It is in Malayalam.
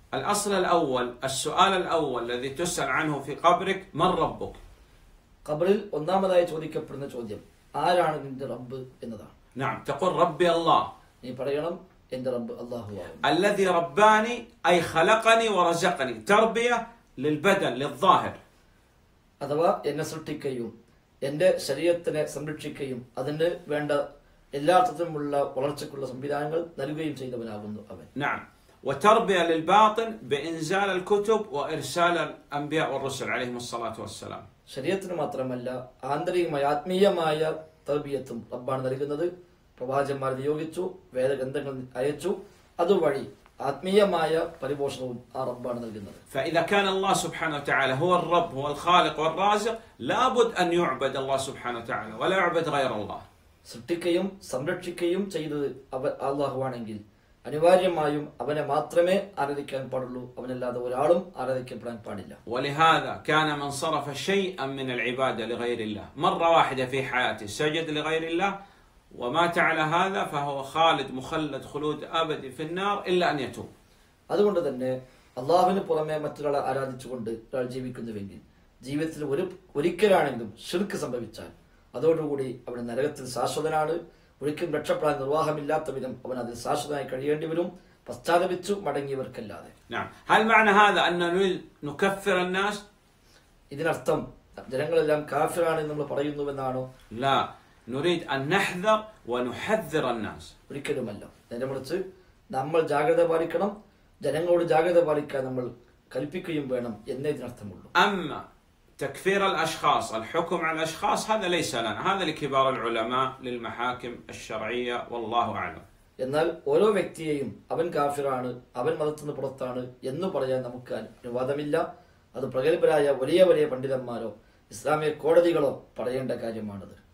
الأصل الأول السؤال الأول الذي تسأل عنه في قبرك من ربك ഖബറിൽ ഒന്നാമതായി ചോദിക്കപ്പെടുന്ന ചോദ്യം ആരാണ് നിന്റെ റബ്ബ് എന്നതാണ് نعم تقول ربي الله നീ പറയണം എന്റെ റബ്ബ് അള്ളാഹുവാകും الذي رباني أي خلقني ورزقني تربية للبدن للظاهر അഥവാ എന്നെ സൃഷ്ടിക്കുകയും എന്റെ ശരീരത്തിനെ സംരക്ഷിക്കുകയും അതിന് വേണ്ട എല്ലാ അർത്ഥത്തിലുമുള്ള വളർച്ചയ്ക്കുള്ള സംവിധാനങ്ങൾ നൽകുകയും ചെയ്തവനാകുന്നു അവൻ نعم وتربية للباطن بإنزال الكتب وإرسال الأنبياء والرسل عليهم الصلاة والسلام ശരീരത്തിന് മാത്രമല്ല ആന്തരികമായ ആത്മീയമായ തർബീയത്തും റബ്ബാണ് നൽകുന്നത് പ്രവാചകന്മാരെ നിയോഗിച്ചു വേദഗ്രന്ഥങ്ങൾ അയച്ചു അതുവഴി ആത്മീയമായ പരിപോഷണവും ആ റബ്ബാണ് നൽകുന്നത് فإذا كان الله سبحانه وتعالى هو الرب هو الخالق والرازق لابد أن يعبد الله سبحانه وتعالى ولا يعبد غير الله സൃഷ്ടിക്കുകയും സംരക്ഷിക്കുകയും ചെയ്തത് അവ അള്ളാഹുവാണെങ്കിൽ അനിവാര്യമായും അവനെ മാത്രമേ ആരാധിക്കാൻ പാടുള്ളൂ അവനല്ലാതെ ഒരാളും ആരാധിക്കപ്പെടാൻ പാടില്ല ولهذا كان من صرف شيئا من العبادة لغير الله مرة واحدة في حياته سجد لغير الله ومات على هذا فهو خالد مخلد خلود أبدي في النار إلا أن يتوب അതുകൊണ്ട് തന്നെ അള്ളാഹുവിന് പുറമെ മറ്റൊരാളെ ആരാധിച്ചുകൊണ്ട് ഒരാൾ ജീവിക്കുന്നുവെങ്കിൽ ജീവിതത്തിൽ ഒരു ഒരിക്കലാണെങ്കിലും ഷിർക്ക് സംഭവിച്ചാൽ അതോടുകൂടി അവൻ നരകത്തിൽ ശാശ്വതനാണ് ഒരിക്കലും രക്ഷപ്പെടാൻ നിർവാഹമില്ലാത്ത വിധം അവൻ അതിൽ ശാശ്വതമായി കഴിയേണ്ടി വരും പശ്ചാത്തപിച്ചു മടങ്ങിയവർക്കല്ലാതെ نعم هل معنى هذا أن نريد نكفر الناس ഇതിനർത്ഥം ജനങ്ങളെല്ലാം കാഫിറാണ് എന്ന് നമ്മൾ പറയുന്നുവെന്നാണോ لا نريد أن نحذر ونحذر الناس ഒരിക്കലുമല്ല നേരെ മറിച്ച് നമ്മൾ ജാഗ്രത പാലിക്കണം ജനങ്ങളോട് ജാഗ്രത പാലിക്കാൻ നമ്മൾ കൽപ്പിക്കുകയും വേണം എന്നേ ഇതിനർത്ഥമുള്ളൂ أما تكفير الأشخاص الحكم على الأشخاص هذا ليس لنا هذا لكبار العلماء للمحاكم الشرعية والله أعلم എന്നാൽ ഓരോ വ്യക്തിയെയും അവൻ കാഫിറാണ് അവൻ മതത്തിൽ നിന്ന് പുറത്താണ് എന്ന് പറയാൻ നമുക്ക് അനുവാദമില്ല അത് പ്രഗത്ഭരായ വലിയ വലിയ പണ്ഡിതന്മാരോ ഇസ്ലാമിക കോടതികളോ പറയേണ്ട കാര്യമാണത്